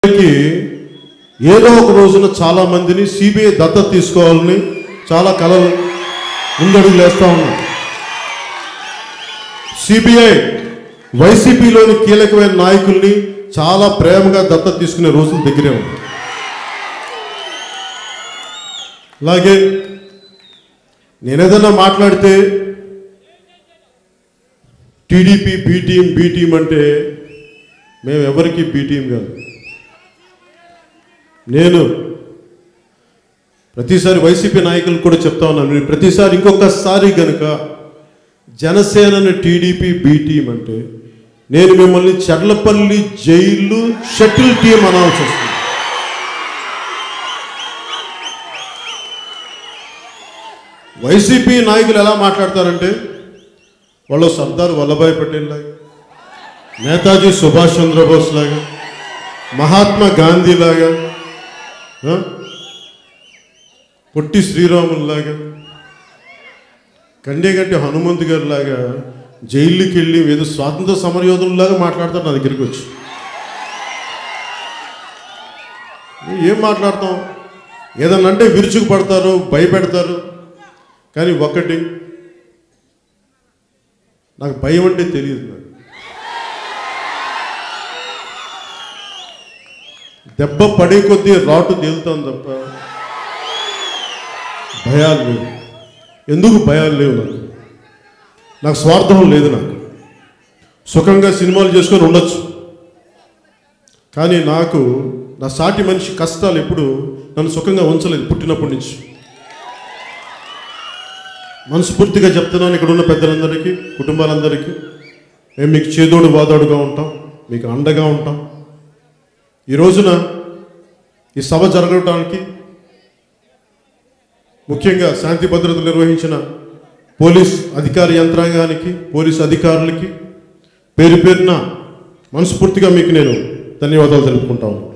కి ఏదో ఒక రోజున చాలా మందిని సిబిఐ దత్తత తీసుకోవాలని చాలా కలలు ముందడుగులు వేస్తా ఉన్నారు సిబిఐ వైసీపీలోని కీలకమైన నాయకుల్ని చాలా ప్రేమగా దత్తత తీసుకునే రోజుల దగ్గరే ఉంది అలాగే నేనేదన్నా మాట్లాడితే TDP B team B team అంటే మేము ఎవరికి బీ టీం కాదు నేను ప్రతిసారి వైసీపీ నాయకులు కూడా చెప్తా ఉన్నాను మీరు ప్రతిసారి ఇంకొకసారి గనుక జనసేనని టీడీపీ బీ టీం అంటే నేను మిమ్మల్ని చెర్లపల్లి జైలు షటిల్ టీం అనాల్సి వస్తుంది వైసీపీ నాయకులు ఎలా మాట్లాడతారంటే వాళ్ళు సర్దార్ వల్లభాయ్ పటేల్ లాగా నేతాజీ సుభాష్ చంద్రబోస్ లాగా మహాత్మా గాంధీ లాగా ఆ? పొట్టి శ్రీరాముల్లాగా కండేగట్టి హనుమంత్ గారి లాగా జైలుకి వెళ్ళి ఏదో స్వాతంత్ర సమరయోధుల్లాగా మాట్లాడతారు నా దగ్గరికి వచ్చి ఏం మాట్లాడతాం ఏదన్నా అంటే విరుచుకు పడతారు భయపెడతారు కానీ ఒక్కటి నాకు భయం అంటే తెలియదు నాకు దెబ్బ పడే కొద్దీ రాటు తేలుతాం తప్ప భయాలు లేవు ఎందుకు భయాలు లేవు నాకు నాకు స్వార్థం లేదు నాకు సుఖంగా సినిమాలు చేసుకొని ఉండొచ్చు కానీ నాకు నా సాటి మనిషి కష్టాలు ఎప్పుడు నన్ను సుఖంగా ఉంచలేదు పుట్టినప్పటి నుంచి మనస్ఫూర్తిగా చెప్తున్నాను ఇక్కడ ఉన్న పెద్దలందరికీ కుటుంబాలందరికీ మేము మీకు చేదోడు వాదోడుగా ఉంటాం మీకు అండగా ఉంటాం ఈ రోజున ఈ సభ జరగటానికి ముఖ్యంగా శాంతి భద్రతలు నిర్వహించిన పోలీస్ అధికార యంత్రాంగానికి పోలీస్ అధికారులకి పేరు పేరున మనస్ఫూర్తిగా మీకు నేను ధన్యవాదాలు తెలుపుకుంటాను